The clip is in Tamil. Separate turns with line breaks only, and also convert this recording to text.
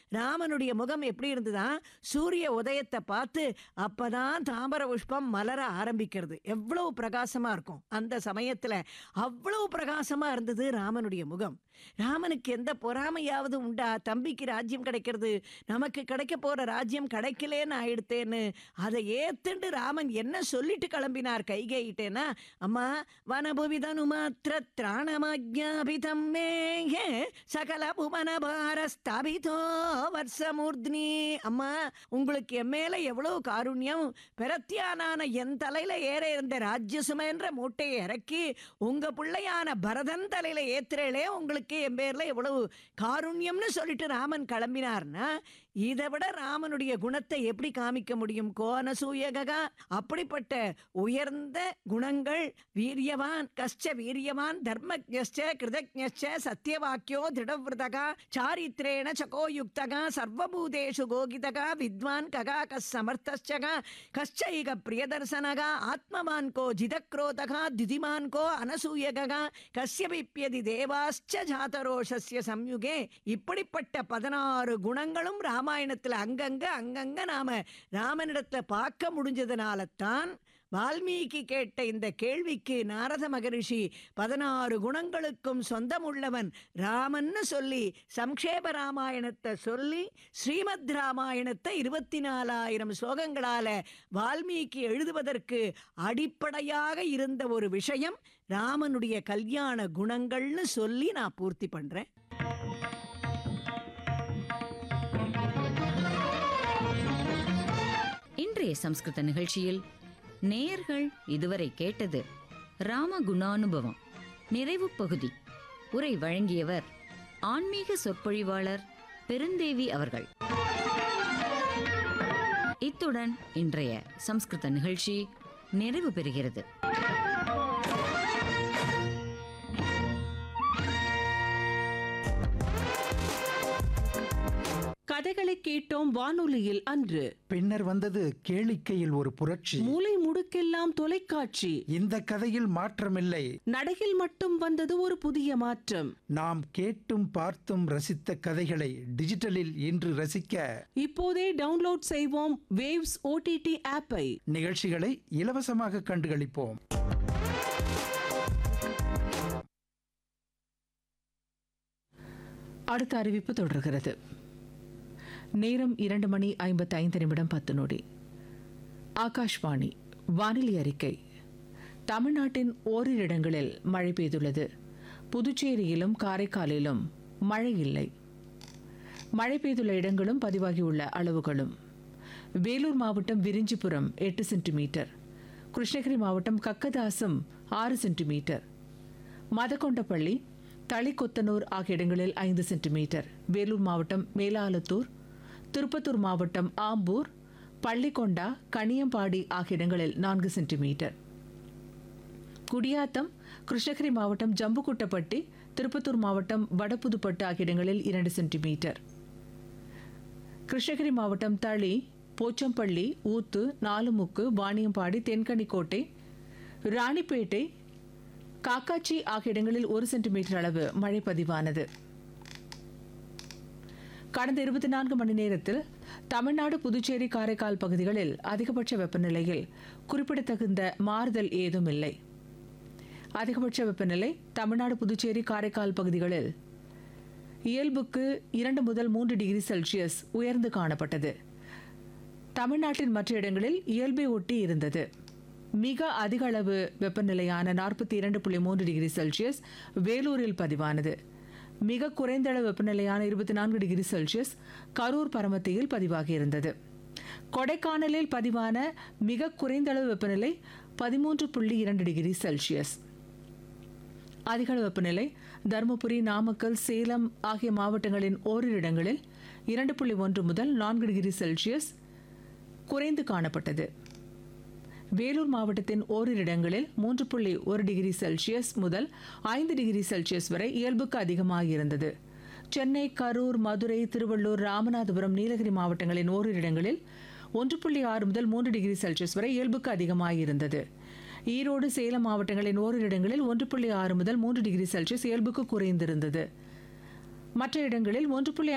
ராமனுடைய முகம் எப்படி இருந்ததா சூரிய உதயத்தை பார்த்து அப்பதான் தாமர புஷ்பம் மலர ஆரம்பிக்கிறது எவ்வளவு பிரகாசமா இருக்கும் அந்த சமயத்துல அவ்வளவு பிரகாசமா இருந்தது ராமனுடைய முகம் ராமனுக்கு எந்த பொறாமையாவது உண்டா தம்பிக்கு ராஜ்யம் கிடைக்கிறது நமக்கு கிடைக்க போற ராஜ்யம் கிடைக்கலேன்னு ஆயிடுத்தேன்னு அதை ஏத்துண்டு ராமன் என்ன சொல்லிட்டு கிளம்பினார் கைகேயிட்டேன்னா அம்மா வனபுவிதனு மாத்திர திராணமாஜ்ஞாபிதம் மேயே சகல புவன பாரஸ்தாபிதோ வர்ஷமூர்த்னி அம்மா உங்களுக்கு என் மேல எவ்வளவு காருண்யம் பிரத்யானான என் தலையில ஏற இருந்த ராஜ்யசுமன்ற மூட்டையை இறக்கி உங்க பிள்ளையான பரதன் தலையில ஏத்துறேளே உங்களுக்கு என் பேர்ல எவ்வளவு காருண்யம்னு சொல்லிட்டு ராமன் கிளம்பினார்னா இதை விட ராமனுடைய குணத்தை எப்படி காமிக்க முடியும் கோனசூயகா அப்படிப்பட்ட உயர்ந்த குணங்கள் வீரியவான் கஷ்ட வீரியவான் தர்மஜ்ஞ கிருதஜ்ஞ சத்தியவாக்கியோ திருடவிரதகா சாரித்ரேண சகோயுக்தகா சர்வபூதேஷு கோகிதகா வித்வான் ககா கஸ் சமர்த்தச்சகா கஷ்சைக பிரியதர்சனகா ஆத்மவான் கோ ஜிதக்ரோதகா திதிமான் கோ அனசூயகா கஸ்யபிப்பியதி தேவாஸ்ச ஜாதரோஷஸ்ய சம்யுகே இப்படிப்பட்ட பதினாறு குணங்களும் ராமாயணத்துல அங்கங்க அங்கங்க நாம ராமனிடத்துல பார்க்க முடிஞ்சதுனால தான் வால்மீகி கேட்ட இந்த கேள்விக்கு நாரத மகரிஷி பதினாறு குணங்களுக்கும் சொந்தமுள்ளவன் ராமன்னு சொல்லி சம்ஷேப ராமாயணத்தை சொல்லி ஸ்ரீமத் ராமாயணத்தை இருபத்தி நாலாயிரம் ஸ்லோகங்களால வால்மீகி எழுதுவதற்கு அடிப்படையாக இருந்த ஒரு விஷயம் ராமனுடைய கல்யாண குணங்கள்னு சொல்லி நான் பூர்த்தி பண்றேன்
இன்றைய சம்ஸ்கிருத நிகழ்ச்சியில் நேயர்கள் இதுவரை கேட்டது ராம குணானுபவம் நிறைவு பகுதி உரை வழங்கியவர் ஆன்மீக சொற்பொழிவாளர் பெருந்தேவி அவர்கள் இத்துடன் இன்றைய சம்ஸ்கிருத நிகழ்ச்சி நிறைவு பெறுகிறது
கதைகளை கேட்டோம் வானொலியில் அன்று
பின்னர் வந்தது கேளிக்கையில் ஒரு புரட்சி
மூலை முடுக்கெல்லாம் தொலைக்காட்சி
இந்த கதையில் மாற்றமில்லை
நடையில் மட்டும் வந்தது ஒரு புதிய மாற்றம்
நாம் கேட்டும் பார்த்தும் ரசித்த கதைகளை டிஜிட்டலில் இன்று ரசிக்க
இப்போதே டவுன்லோட் செய்வோம் வேவ்ஸ் ஓடிடி ஆப்பை
நிகழ்ச்சிகளை இலவசமாக கண்டுகளிப்போம்
அடுத்த அறிவிப்பு தொடர்கிறது நேரம் இரண்டு மணி ஐம்பத்தி ஐந்து நிமிடம் பத்து நொடி ஆகாஷ்வாணி வானிலை அறிக்கை தமிழ்நாட்டின் ஓரிரு இடங்களில் மழை பெய்துள்ளது புதுச்சேரியிலும் காரைக்காலிலும் மழை இல்லை மழை பெய்துள்ள இடங்களும் பதிவாகியுள்ள அளவுகளும் வேலூர் மாவட்டம் விரிஞ்சிபுரம் எட்டு சென்டிமீட்டர் கிருஷ்ணகிரி மாவட்டம் கக்கதாசம் ஆறு சென்டிமீட்டர் மதக்கொண்டப்பள்ளி தளிக்கொத்தனூர் ஆகிய இடங்களில் ஐந்து சென்டிமீட்டர் வேலூர் மாவட்டம் மேலாலத்தூர் திருப்பத்தூர் மாவட்டம் ஆம்பூர் பள்ளிக்கொண்டா கனியம்பாடி ஆகிய இடங்களில் நான்கு சென்டிமீட்டர் குடியாத்தம் கிருஷ்ணகிரி மாவட்டம் ஜம்புக்குட்டப்பட்டி திருப்பத்தூர் மாவட்டம் வடபுதுப்பட்டு ஆகிய இடங்களில் இரண்டு சென்டிமீட்டர் கிருஷ்ணகிரி மாவட்டம் தளி போச்சம்பள்ளி ஊத்து நாலுமுக்கு வாணியம்பாடி தென்கனிக்கோட்டை ராணிப்பேட்டை காக்காச்சி ஆகிய இடங்களில் ஒரு சென்டிமீட்டர் அளவு மழை பதிவானது கடந்த இருபத்தி நான்கு மணி நேரத்தில் தமிழ்நாடு புதுச்சேரி காரைக்கால் பகுதிகளில் அதிகபட்ச வெப்பநிலையில் குறிப்பிடத்தகுந்த மாறுதல் ஏதும் இல்லை அதிகபட்ச வெப்பநிலை தமிழ்நாடு புதுச்சேரி காரைக்கால் பகுதிகளில் இயல்புக்கு இரண்டு முதல் மூன்று டிகிரி செல்சியஸ் உயர்ந்து காணப்பட்டது தமிழ்நாட்டின் மற்ற இடங்களில் இயல்பை ஒட்டி இருந்தது மிக அதிக அளவு வெப்பநிலையான நாற்பத்தி இரண்டு புள்ளி மூன்று டிகிரி செல்சியஸ் வேலூரில் பதிவானது மிக குறைந்த அளவு வெப்பநிலையான இருபத்தி நான்கு டிகிரி செல்சியஸ் கரூர் பரமத்தியில் பதிவாகியிருந்தது கொடைக்கானலில் பதிவான மிக குறைந்த அளவு வெப்பநிலை பதிமூன்று புள்ளி இரண்டு டிகிரி செல்சியஸ் அதிகளவு வெப்பநிலை தருமபுரி நாமக்கல் சேலம் ஆகிய மாவட்டங்களின் ஓரிரு இடங்களில் இரண்டு புள்ளி ஒன்று முதல் நான்கு டிகிரி செல்சியஸ் குறைந்து காணப்பட்டது வேலூர் மாவட்டத்தின் ஓரிரு இடங்களில் மூன்று புள்ளி ஒரு டிகிரி செல்சியஸ் முதல் ஐந்து டிகிரி செல்சியஸ் வரை இயல்புக்கு அதிகமாக இருந்தது சென்னை கரூர் மதுரை திருவள்ளூர் ராமநாதபுரம் நீலகிரி மாவட்டங்களின் ஓரிரு இடங்களில் ஒன்று புள்ளி ஆறு முதல் மூன்று டிகிரி செல்சியஸ் வரை இயல்புக்கு அதிகமாக இருந்தது ஈரோடு சேலம் மாவட்டங்களின் ஓரிரு இடங்களில் ஒன்று புள்ளி ஆறு முதல் மூன்று டிகிரி செல்சியஸ் இயல்புக்கு குறைந்திருந்தது மற்ற இடங்களில் ஒன்று புள்ளி